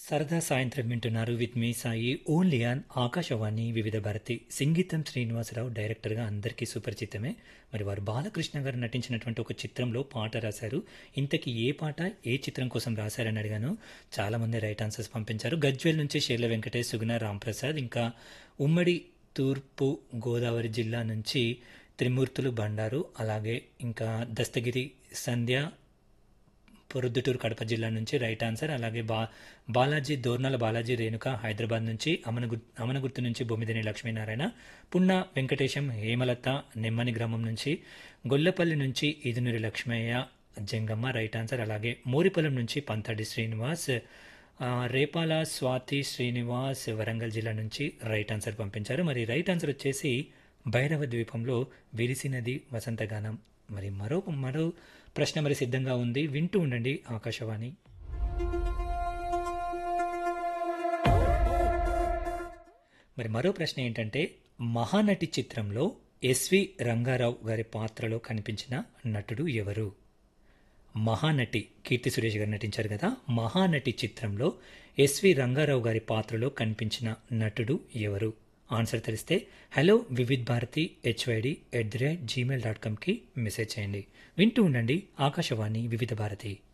సరదా సాయంత్రం వింటున్నారు విత్ మీ సాయి ఓన్లీ ఆన్ ఆకాశవాణి వివిధ భారతి సంగీతం శ్రీనివాసరావు డైరెక్టర్గా అందరికీ సుపరిచితమే మరి వారు బాలకృష్ణ గారు నటించినటువంటి ఒక చిత్రంలో పాట రాశారు ఇంతకీ ఏ పాట ఏ చిత్రం కోసం రాశారని అడిగాను చాలామంది రైట్ ఆన్సర్స్ పంపించారు గజ్వేల్ నుంచి షేర్ల వెంకటేష్ సుగుణ రాంప్రసాద్ ఇంకా ఉమ్మడి తూర్పు గోదావరి జిల్లా నుంచి త్రిమూర్తులు బండారు అలాగే ఇంకా దస్తగిరి సంధ్య పొరుద్దుటూరు కడప జిల్లా నుంచి రైట్ ఆన్సర్ అలాగే బా బాలాజీ దోర్నల బాలాజీ రేణుక హైదరాబాద్ నుంచి అమనగు అమనగుర్తు నుంచి బొమ్మిదిని లక్ష్మీనారాయణ పున్న వెంకటేశం హేమలత నెమ్మని గ్రామం నుంచి గొల్లపల్లి నుంచి ఈదునూరి లక్ష్మయ్య జంగమ్మ రైట్ ఆన్సర్ అలాగే మోరిపొలం నుంచి పంతడి శ్రీనివాస్ ఆ, రేపాల స్వాతి శ్రీనివాస్ వరంగల్ జిల్లా నుంచి రైట్ ఆన్సర్ పంపించారు మరి రైట్ ఆన్సర్ వచ్చేసి భైరవ ద్వీపంలో విరిసినది వసంతగానం మరి మరో మరో ప్రశ్న మరి సిద్ధంగా ఉంది వింటూ ఉండండి ఆకాశవాణి మరి మరో ప్రశ్న ఏంటంటే మహానటి చిత్రంలో ఎస్వి రంగారావు గారి పాత్రలో కనిపించిన నటుడు ఎవరు మహానటి కీర్తి సురేష్ గారు నటించారు కదా మహానటి చిత్రంలో ఎస్వి రంగారావు గారి పాత్రలో కనిపించిన నటుడు ఎవరు ఆన్సర్ తెలిస్తే hello Vividh Bharati HYD at the rate Gmail dot కామ్కి మెసేజ్ చేయండి వింటూ ఉండండి ఆకాశవాణి వివిధ భారతి